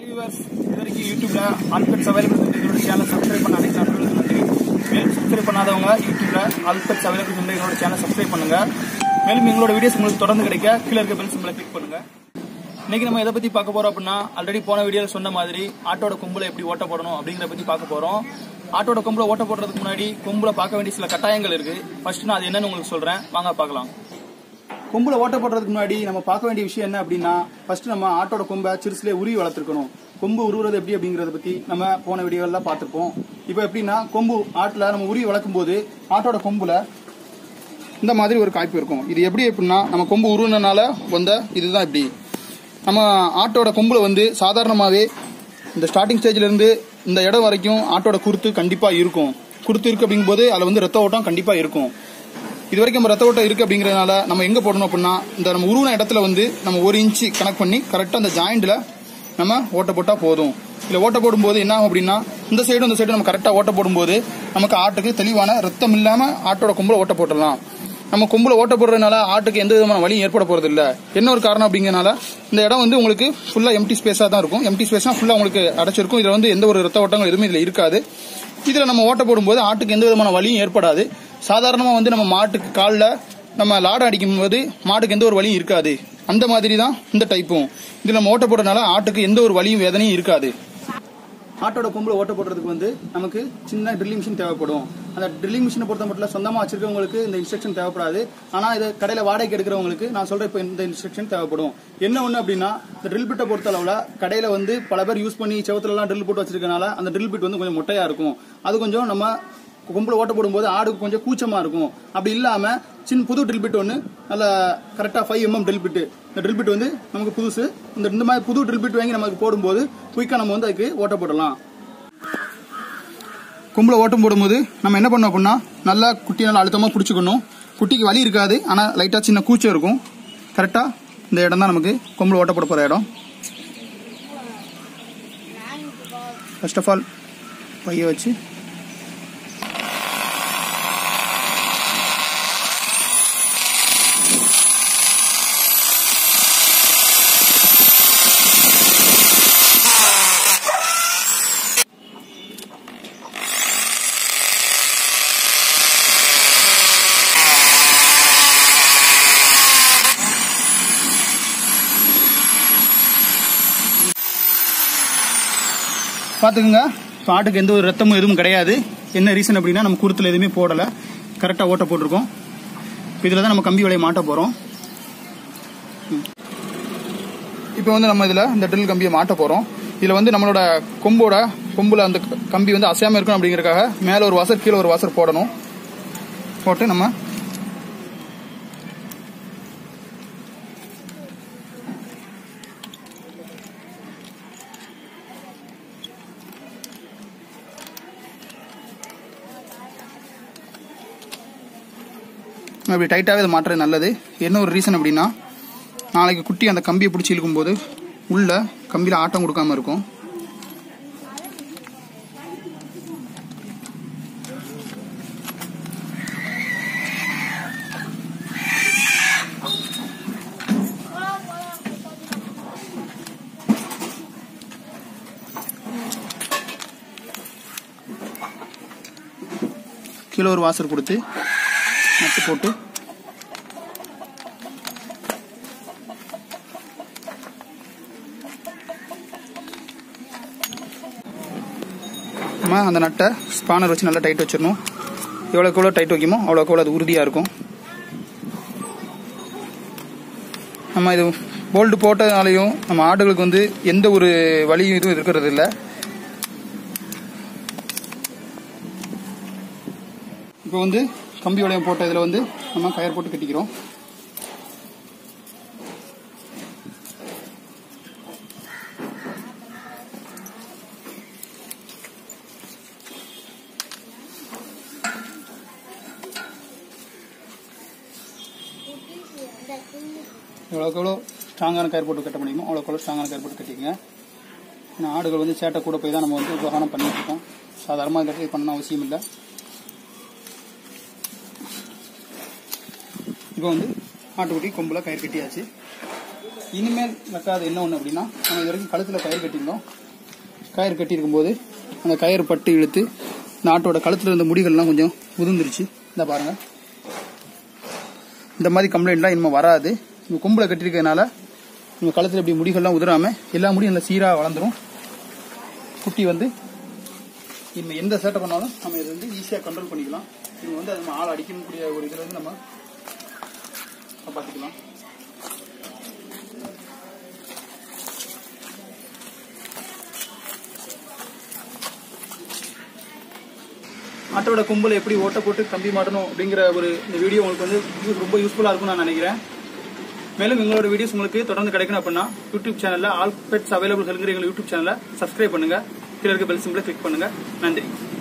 viewers இது வரைக்கும் யூடியூப்ல ஆல்பெட்ஸ் அவைலபிள் என்னோட சேனல் சப்ஸ்கிரைப் பண்ண அனைத்து நண்பர்களுக்கு நன்றி மேலும் சப்ஸ்கிரைப் பண்ணாதவங்க யூடியூப்ல ஆல்பெட்ஸ் அவைலபிள் என்ற என்னோட சேனல் சப்ஸ்கிரைப் பண்ணுங்க மேலும் எங்களோட வீடியோஸ் உங்களுக்கு தொடர்ந்து கிடைக்க கீழே இருக்க பெல் சிம்பிளை கிளிக் பண்ணுங்க இன்னைக்கு நம்ம எதை பத்தி பார்க்க போறோம் அப்படின்னா ஆல்ரெடி போன வீடியோல சொன்ன மாதிரி ஆட்டோட கொம்புல எப்படி ஓட்ட போடணும் அப்படிங்கறத பத்தி பார்க்க போறோம் ஆட்டோட கொம்புல ஓட்ட போடுறதுக்கு முன்னாடி கொம்புல பார்க்க வேண்டிய சில கட்டாயங்கள் இருக்கு ஃபர்ஸ்ட் நான் அது என்னன்னு உங்களுக்கு சொல்றேன் வாங்க பார்க்கலாம் கொம்புல ஓட்ட போடுறதுக்கு முன்னாடி நம்ம பார்க்க வேண்டிய விஷயம் என்ன அப்படின்னா ஃபர்ஸ்ட் நம்ம ஆட்டோட கொம்பை சிறுசுலேயே உருவி வளர்த்துருக்கணும் கொம்பு உருவுறது எப்படி அப்படிங்கறத பத்தி நம்ம போன வீடியோல பார்த்திருப்போம் இப்போ எப்படின்னா கொம்பு ஆட்டுல நம்ம உருவி வளர்க்கும் போது ஆட்டோட கொம்புல இந்த மாதிரி ஒரு காய்ப்பு இருக்கும் இது எப்படி அப்படின்னா நம்ம கொம்பு உருவினால வந்த இதுதான் இப்படி நம்ம ஆட்டோட கொம்புல வந்து சாதாரணமாகவே இந்த ஸ்டார்டிங் ஸ்டேஜ்ல இருந்து இந்த இடம் வரைக்கும் ஆட்டோட குருத்து கண்டிப்பா இருக்கும் குருத்து இருக்கு அப்படிங்கும்போது அதுல வந்து ரத்த ஓட்டம் கண்டிப்பா இருக்கும் இது வரைக்கும் நம்ம ரத்த ஓட்டம் இருக்கு அப்படிங்கறதுனால நம்ம எங்க போடணும் அப்படின்னா இந்த நம்ம உருவின இடத்துல வந்து நம்ம ஒரு இன்ச்சு கனெக்ட் பண்ணி கரெக்டா அந்த ஜாயிண்ட்ல நம்ம ஓட்ட போட்டா போதும் இல்ல ஓட்ட போடும்போது என்ன ஆகும் அப்படின்னா இந்த சைடும் இந்த சைடும் நம்ம கரெக்டா ஓட்ட போடும்போது நமக்கு ஆட்டுக்கு தெளிவான ரத்தம் இல்லாம ஆட்டோட கொம்புல ஓட்ட போட்டுடலாம் நம்ம கொம்புல ஓட்ட போடுறதுனால ஆட்டுக்கு எந்த விதமான வலியும் ஏற்பட போறது இல்ல என்ன ஒரு காரணம் அப்படிங்கறனால இந்த இடம் வந்து உங்களுக்கு ஃபுல்லா எம்டி ஸ்பேஸா தான் இருக்கும் எம்டி ஸ்பேஸ்னா ஃபுல்லா உங்களுக்கு அடைச்சிருக்கும் இதுல வந்து எந்த ஒரு ரத்த ஓட்டங்கள் எதுவுமே இதுல இருக்காது இதுல நம்ம ஓட்ட போடும்போது ஆட்டுக்கு எந்த விதமான வலியும் ஏற்படாது சாதாரணமா வந்து நம்ம மாட்டுக்கு காலில் நம்ம லாடம் அடிக்கும் போது மாட்டுக்கு எந்த ஒரு வலியும் இருக்காது அந்த மாதிரி தான் இந்த டைப்பும் இதுல நம்ம ஓட்ட போடுறதுனால ஆட்டுக்கு எந்த ஒரு வலியும் வேதனையும் இருக்காது ஆட்டோட கொம்புல ஓட்ட போடுறதுக்கு வந்து நமக்கு சின்ன ட்ரில்லிங் மிஷின் தேவைப்படும் அந்த ட்ரில்லிங் மிஷினை பொறுத்த மட்டும் சொந்தமா வச்சிருக்கவங்களுக்கு இந்த இன்ஸ்ட்ரக்ஷன் தேவைப்படாது ஆனா இது கடையில வாடகைக்கு எடுக்கிறவங்களுக்கு நான் சொல்ற இப்போ இந்த இன்ஸ்ட்ரக்ஷன் தேவைப்படும் என்ன ஒண்ணு அப்படின்னா இந்த ட்ரில் பிட்டை பொறுத்த அளவுல கடையில வந்து பல பேர் யூஸ் பண்ணி செவத்துல எல்லாம் ட்ரில் போட்டு வச்சிருக்கனால அந்த ட்ரில் பிட் வந்து கொஞ்சம் மொட்டையா இருக்கும் அது கொஞ்சம் நம்ம கொம்புல ஓட்ட போடும்போது ஆடுக்கு கொஞ்சம் கூச்சமா இருக்கும் அப்படி இல்லாம சின்ன புது ட்ரில் பிட் ஒன்று நல்ல கரெக்டா ஃபைவ் எம்எம் ட்ரில் பிட் இந்த ட்ரில் பிட் வந்து நமக்கு புதுசு இந்த இந்த மாதிரி புது ட்ரில் பிட் வாங்கி நமக்கு போடும்போது குயிக்கா நம்ம வந்து அதுக்கு ஓட்ட போடலாம் கொம்புல ஓட்டம் போடும்போது நம்ம என்ன பண்ணோம் அப்படின்னா நல்லா குட்டி நல்லா அழுத்தமா பிடிச்சிக்கணும் குட்டிக்கு வலி இருக்காது ஆனா லைட்டா சின்ன கூச்சம் இருக்கும் கரெக்டா இந்த இடம் தான் நமக்கு கொம்புல ஓட்ட போட போற இடம் ஃபர்ஸ்ட் ஆஃப் ஆல் பைய வச்சு பார்த்துக்குங்க இப்போ ஆட்டுக்கு எந்த ஒரு ரத்தமும் எதுவும் கிடையாது என்ன ரீசன் அப்படின்னா நம்ம குருத்தில் எதுவுமே போடலை கரெக்டாக ஓட்ட போட்டிருக்கோம் இப்போ இதில் தான் நம்ம கம்பி வலையை மாட்ட போகிறோம் இப்போ வந்து நம்ம இதில் இந்த ட்ரில் கம்பியை மாட்ட போகிறோம் இதில் வந்து நம்மளோட கொம்போட கொம்புல அந்த கம்பி வந்து அசையாமல் இருக்கணும் அப்படிங்கறதுக்காக மேலே ஒரு வாசர் கீழே ஒரு வாசர் போடணும் போட்டு நம்ம அப்படி டைட்டாகவே இதை மாட்டுறது நல்லது என்ன ஒரு ரீசன் அப்படின்னா நாளைக்கு குட்டி அந்த கம்பியை பிடிச்சி இழுக்கும்போது உள்ள கம்பியில் ஆட்டம் கொடுக்காம இருக்கும் கீழே ஒரு வாசர் கொடுத்து நட்டு போட்டு நம்ம அந்த நட்டை ஸ்பானர் வச்சு நல்லா டைட் வச்சிடணும் எவ்வளோக்கு எவ்வளோ டைட் வைக்குமோ அவ்வளோக்கு எவ்வளோ அது உறுதியாக இருக்கும் நம்ம இது போல்டு போட்டதுனாலையும் நம்ம ஆடுகளுக்கு வந்து எந்த ஒரு வலியும் இதுவும் இருக்கிறது இல்லை இப்போ வந்து கம்பி வளையம் போட்ட இதில் வந்து நம்ம கயர் போட்டு கட்டிக்கிறோம் எவ்வளோக்கு எவ்வளோ ஸ்ட்ராங்கான கயிறு போட்டு கட்ட முடியுமோ அவ்வளோக்கு எவ்வளோ ஸ்ட்ராங்கான கயிறு போட்டு கட்டிக்கங்க ஏன்னா ஆடுகள் வந்து சேட்டை கூட போய் தான் நம்ம வந்து உபகாரம் பண்ணிட்டு இருக்கோம் சாதாரணமாக இந்த இடத்துல பண்ணணும் அவசியம் இல்லை இப்போ வந்து ஆட்டுக்குட்டி கொம்பில் கயிறு கட்டியாச்சு இனிமேல் வைக்காத என்ன ஒன்று அப்படின்னா நம்ம இது வரைக்கும் கழுத்தில் கயிறு கட்டியிருந்தோம் கயிறு கட்டியிருக்கும் போது அந்த கயிறு பட்டு இழுத்து இந்த ஆட்டோட கழுத்தில் இருந்த முடிகள்லாம் கொஞ்சம் உதிர்ந்துருச்சு இந்த பாருங்க இந்த மாதிரி கம்ப்ளைண்ட்லாம் இனிமேல் வராது நம்ம கொம்பில் கட்டியிருக்கனால நம்ம கழுத்தில் இப்படி முடிகள்லாம் உதிராம எல்லா முடியும் நல்லா சீராக வளர்ந்துரும் குட்டி வந்து இனிமேல் எந்த சேட்டை பண்ணாலும் நம்ம இதை வந்து ஈஸியாக கண்ட்ரோல் பண்ணிக்கலாம் இவங்க வந்து அது நம்ம ஆள் அடிக்கக்கூடிய ஒரு இதில் வந்து நம்ம பார்த்துக்கலாம் ஆட்டோட கும்பல் எப்படி ஓட்ட போட்டு கம்பி மாட்டணும் அப்படிங்கிற ஒரு இந்த வீடியோ உங்களுக்கு வந்து யூஸ் ரொம்ப யூஸ்ஃபுல்லாக இருக்கும்னு நான் நினைக்கிறேன் மேலும் எங்களோட வீடியோஸ் உங்களுக்கு தொடர்ந்து கிடைக்கணும் அப்படின்னா யூடியூப் சேனல்ல ஆல் பெட்ஸ் அவைலபிள் ஹெல்கிற எங்கள் யூடியூப் சேனலை சப்ஸ்கிரைப் பண்ணுங்க கீழே இருக்க பெல் சிம்பிளை கிளிக் பண்ணுங்க நன்றி